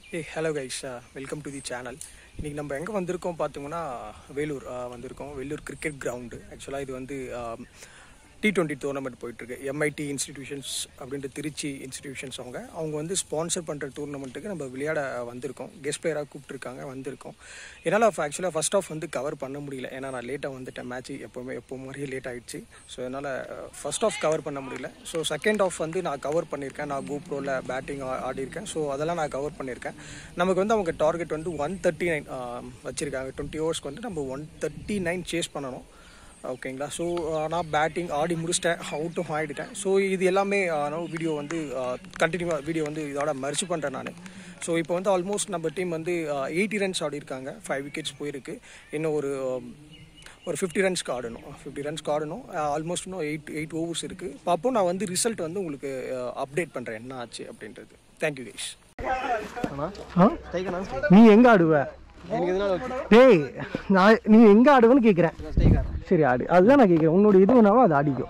A hello guys welcome to the channel இன்றைக்கி நம்ம எங்கே வந்திருக்கோம் பார்த்தோம்னா வேலூர் uh, வந்திருக்கோம் வேலூர் கிரிக்கெட் கிரவுண்டு ஆக்சுவலாக இது வந்து டி டுவெண்ட்டி டோர்னமெண்ட் போயிட்டுருக்கு எம்ஐடி இன்ஸ்டிடியூஷன்ஸ் அப்படின்ட்டு திருச்சி இன்ஸ்டிடியூஷன்ஸ் அவங்க அவங்க வந்து ஸ்பான்சர் பண்ணுற டூர்னமெண்ட்டுக்கு நம்ம விளையாட வந்திருக்கோம் கெஸ்ட் பிளேயராக கூப்பிட்ருக்காங்க வந்திருக்கோம் என்னால் ஆக்சுவலாக ஃபர்ஸ்ட் ஆஃப் வந்து கவர் பண்ண முடியல ஏன்னா நான் லேட்டாக வந்துட்டேன் மேட்ச் எப்போவுமே எப்போ மாதிரியே லேட் ஆகிடுச்சு ஸோ என்னால் ஃபர்ஸ்ட் ஆஃப் கவர் பண்ண முடியல ஸோ செகண்ட் ஆஃப் வந்து நான் கவர் பண்ணியிருக்கேன் நான் கோப்ரோவில் பேட்டிங் ஆடியிருக்கேன் ஸோ அதெல்லாம் நான் கவர் பண்ணியிருக்கேன் நமக்கு வந்து அவங்க டார்கெட் வந்து ஒன் தேர்ட்டி நைன் வச்சுருக்காங்க டுவெண்ட்டி ஓவர்ஸ்க்கு வந்து நம்ம ஒன் தேர்ட்டி நைன் சேஸ் பண்ணணும் ஓகேங்களா ஸோ நான் பேட்டிங் ஆடி முடிச்சிட்டேன் அவுட்டும் ஆகிட்டேன் ஸோ இது எல்லாமே நான் வீடியோ வந்து கண்டினியூவாக வீடியோ வந்து இதோட மர்ச் பண்ணுறேன் நான் ஸோ இப்போ வந்து ஆல்மோஸ்ட் நம்ம டீம் வந்து எயிட்டி ரன்ஸ் ஆடிருக்காங்க ஃபைவ் விக்கெட்ஸ் போயிருக்கு இன்னும் ஒரு um, ஒரு ஃபிஃப்டி ரன்ஸ்க்கு ஆடணும் ஃபிஃப்டி ரன்ஸ்க்கு ஆடணும் ஆல்மோஸ்ட் இன்னும் எயிட் எயிட் ஓவர்ஸ் இருக்குது பார்ப்போம் நான் வந்து ரிசல்ட் வந்து உங்களுக்கு அப்டேட் பண்ணுறேன் என்ன ஆச்சு அப்படின்றது தேங்க்யூ கைஸ் நீ எங்க ஆடுவ டேய் நான் நீ எங்க ஆடுவேன்னு கேக்குறேன் சரி ஆடு அதுதான் நான் கேக்குறேன் உன்னோட இது வேணாவோ அது ஆடிக்கும்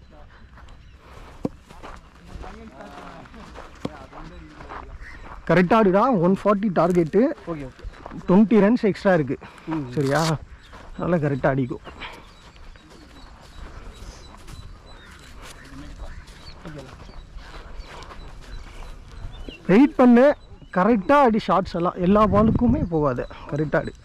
கரெக்டாக ஆடுடா one forty target okay twenty runs extra இருக்கு சரியா நல்லா கரெக்டாக அடிக்கும் வெயிட் பண்ணு கரெக்டாக அடி ஷார்ட்ஸ் எல்லாம் எல்லா பாலுக்குமே போகாது கரெக்டாக அடி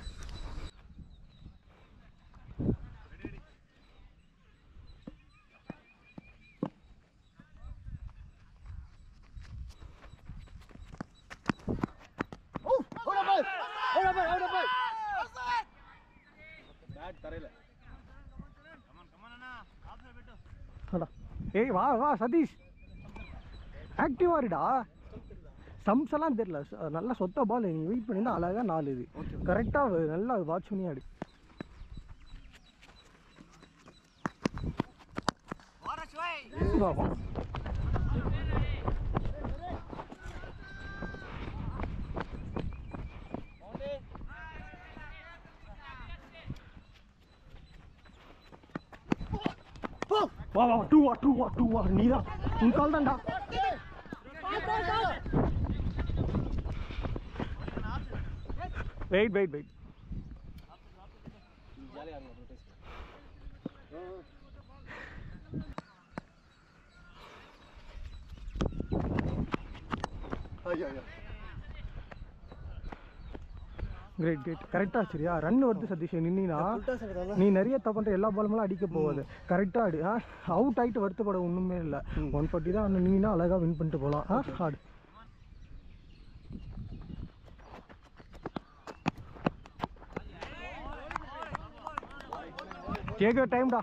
அடா. ஏய் வா வா சதீஷ் ஆக்டிவா இருடா சம்ஸ் எல்லாம் தெரியல ச- நல்லா சொத்த பால் நீ வெயிட் பண்ணியிருந்தா அழகா நாலு இது கரெக்டாக நல்லா வாட்ச் பண்ணி ஆடு வா, வா. வா வா டூ வா டூ வா டூ வா நீ தான் உன் கால் தான்டா wait wait wait great great கரெக்டாக சரியா ரன் வருது சதீஷ் நின்னா நீ நிறைய தப்புன்ற எல்லா பாலுமெல்லாம் அடிக்க போகாது கரெக்டாக ஆடு ஆ அவுட் ஆகிட்டு வருத்தப்பட ஒன்றுமே இல்லை ஒன் ஃபார்ட்டி தான் நீனா அழகாக வின் பண்ணிட்டு போகலாம் ஆ ஆடு கேட்க டைம்டா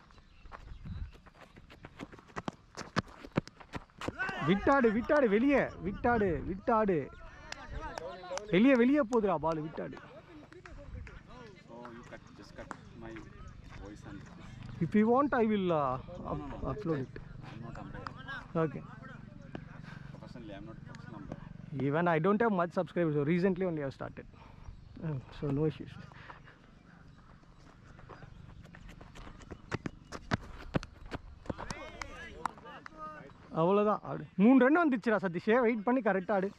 விட்டாடு விட்டாடு வெளியே விட்டாடு விட்டாடு வெளியே வெளியே போகுதுடா பால் விட்டாடு Oh, you cut, just cut my voice and if you want I will upload it I'm not umpire. Okay Professionally, I'm not professional umpire. Even I don't have much subscribers. So recently only I've started. Uh, so no issues. அவ்வளோதான் ஆடு மூணு run வந்துச்சுடா சதீஷே wait பண்ணி கரெக்டாக ஆடு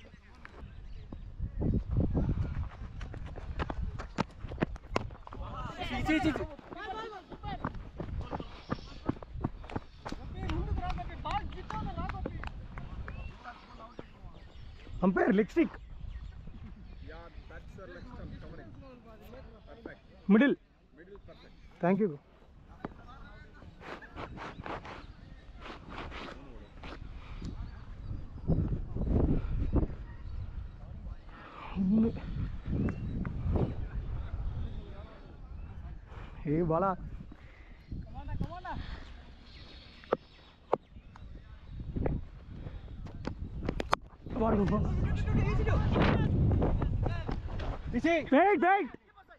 umpire leg stick middle thank you ஏ பாலா பாருங்க wait wait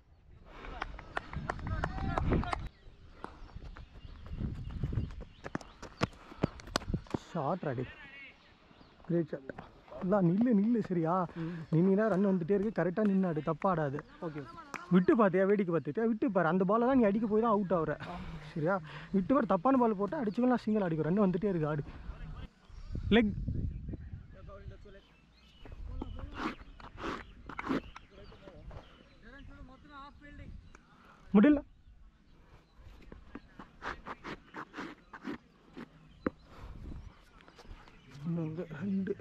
short ready great shot எல்லாம் நில்லு நில்லு சரியா நின்னா ரன் வந்துட்டே இருக்கு கரெக்டாக நின்னாடு தப்பாடாது ஓகே விட்டு பார்த்தியா வேடிக்கை பார்த்துட்டியா விட்டு பாரு அந்த பாலை தான் நீ அடிக்க போய் தான் அவுட் ஆகுற சரியா விட்டு பாரு தப்பான பால் போட்டு அடிச்சுக்கலாம் சிங்கிள் அடிக்கும் ரன் வந்துட்டே இருக்கு ஆடு லெக் முடியல ஒன்று ரெண்டு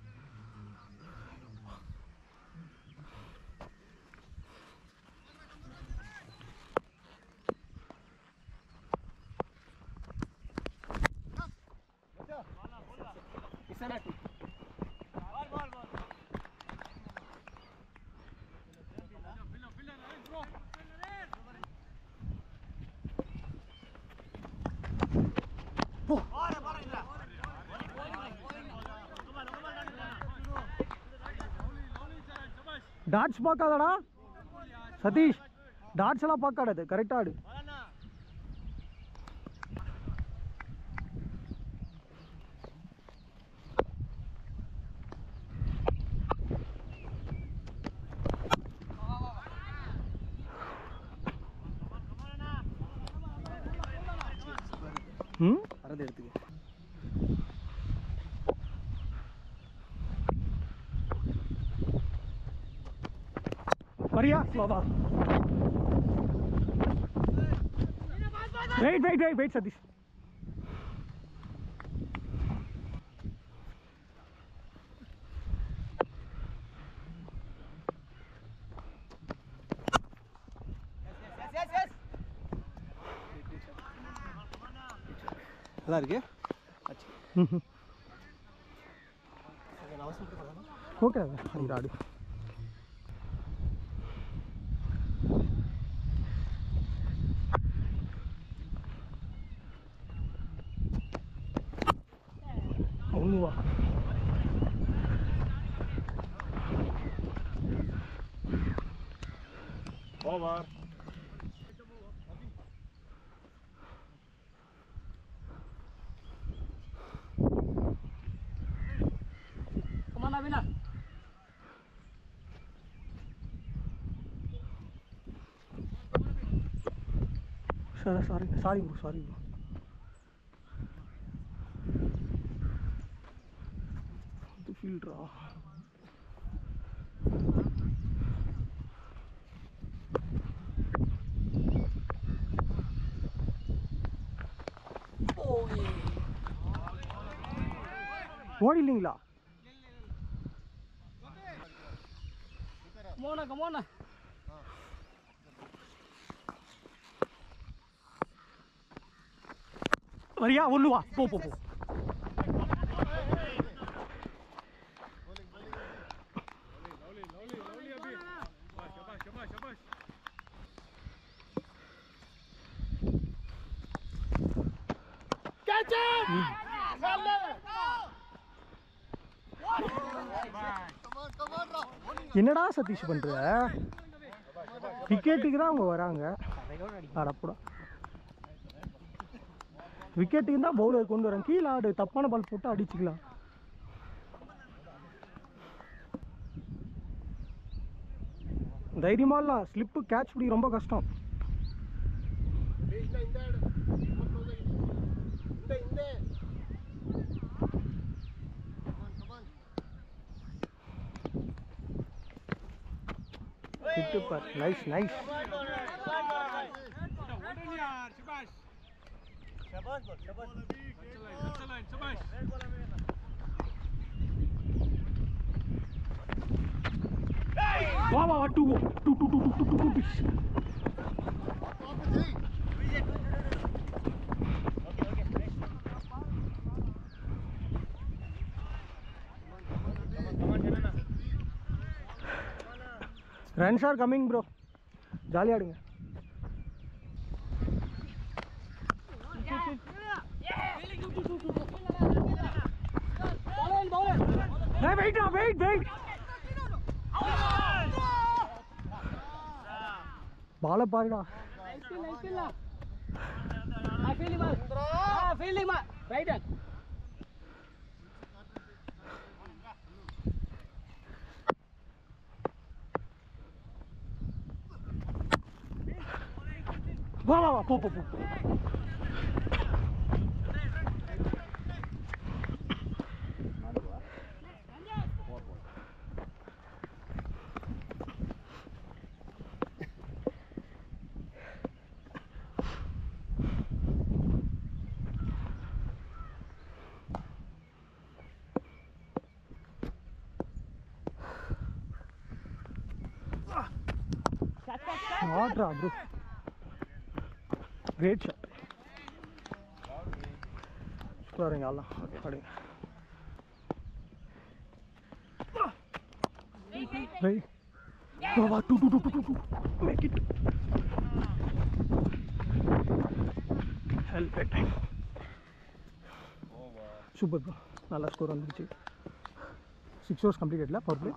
டாட்ஸ் பார்க்காதடா சதீஷ் டாட்ஸ் எல்லாம் பார்க்காடாது கரெக்டாக ஆடு ம் வரது எடுத்துக்க வரியா ஸ்லோவா wait wait wait wait Satish நல்லா இருக்கு ஓகே அந்த ஆடு ஒன்று வா Over. Sorry sorry sorry bro sorry bro இது ஃபீல்ட்ரா ஓடிலீங்களா Come on, come on. வரியா ஒன்று வா போ போ போ என்னடா சதீஷ் பண்ற விக்கெட்டுக்கு தான் அவங்க வராங்க அடப்புடா விக்கெட்டுக்கு தான் பவுலர் கொண்டு வரேன் கீழே ஆடு தப்பான பால் போட்டு அடிச்சுக்கலாம் தைரியமாலாம் ஸ்லிப்பு கேட்ச் பிடி ரொம்ப கஷ்டம் சூப்பர் நைஸ் நைஸ் வா வா வா two two two two two two two two runs are coming bro ஜாலியாக ஆடுங்க Hey, wait, now, wait, wait. பால பாருடா Fielding mal. Ah, fielding mal. Right hand. வா வா வா போ போ போ ஆட்ரா ப்ரோ கிரேட் ஷாட் சூப்பராக எல்லாம் ஓகே அப்படிங்க ரைட் வா வா two two two two two make it help it super bro நல்லா ஸ்கோர் வந்துருச்சு சிக்ஸ் ஓவர்ஸ் கம்ப்ளீட்டட்ல பவர் பிளே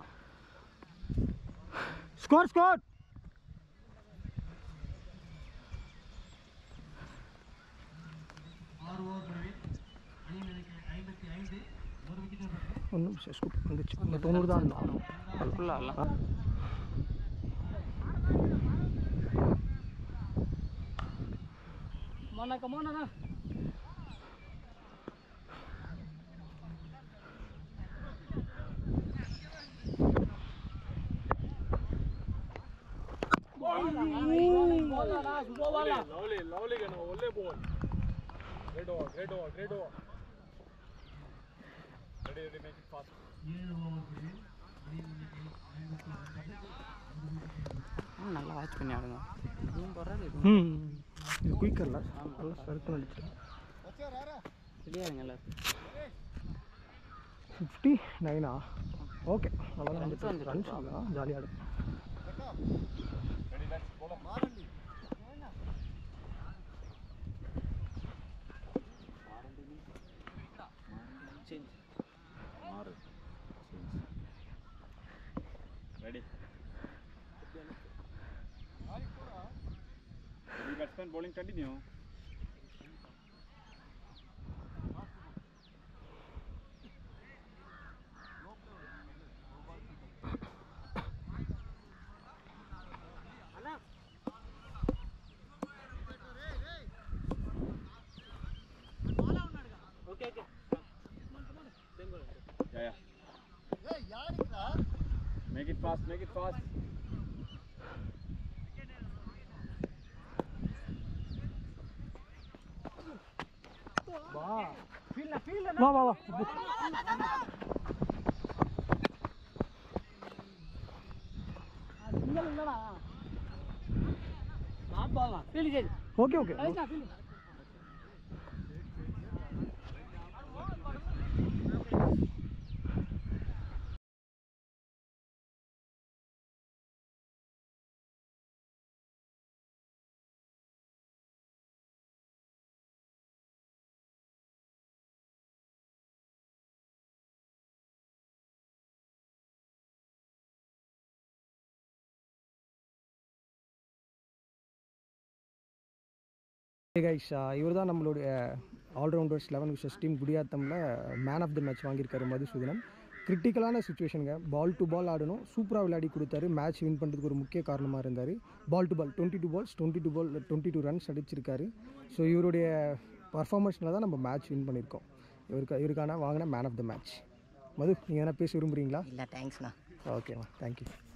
ஸ்கோர் ஸ்கோர் ஒன்றும் ஸ்கூப் வந்துச்சு இந்த தொண்ணூறு தான் இருந்தான் ஃபுல்லாக இல்லை Mana ke mana nah? Bola dah, semua bola. Lovely ಲವ್ಲಿಗೆ ನಾವು ಒಳ್ಳೆ ball great over great over great over ready ready make it fast நல்லா வாட்ச் பண்ணி ஆடுங்க இதுவும் போடுறாரு இதுவும் ம் இது குயிக்கரில் நல்லா சருத்து அடிச்சு ரெடியாக இருங்க ஃபிஃப்டி நைனா ஓகே நல்லா Runs வந்துட்டு வந்துட்டு ரன்ஸ் தான் ஜாலியாக இருக்கும் change Maru. Ready. Ready batsman bowling continue. Okay okay Yeah, yeah. Make it fast, make it fast. வா வா வா சிங்கிள் இல்லடா நாட் பால் தான் field change okay okay right field guys இவர் தான் நம்மளுடைய ஆல்ரவுண்டர்ஸ் லெவன் விஷஸ் டீம் குடியாத்தமில் man of the match வாங்கியிருக்காரு மதுசூதனன் கிரிட்டிக்கலான சுச்சுவேஷனுங்க பால் டு பால் ஆடணும் சூப்பராக விளையாடி கொடுத்தாரு மேட்ச் வின் பண்ணுறதுக்கு ஒரு முக்கிய காரணமாக இருந்தார் ball to ball twenty two balls twenty two ball twenty two runs அடிச்சிருக்காரு ஸோ இவருடைய பர்ஃபார்மன்ஸில் தான் நம்ம மேட்ச் வின் பண்ணியிருக்கோம் இவருக்கு இவருக்கான வாங்கின man of the match Madhu நீங்கள் எதனா பேச விரும்புகிறீங்களா இல்லை தேங்க்ஸ்ண்ணா ஓகேம்மா தேங்க்யூ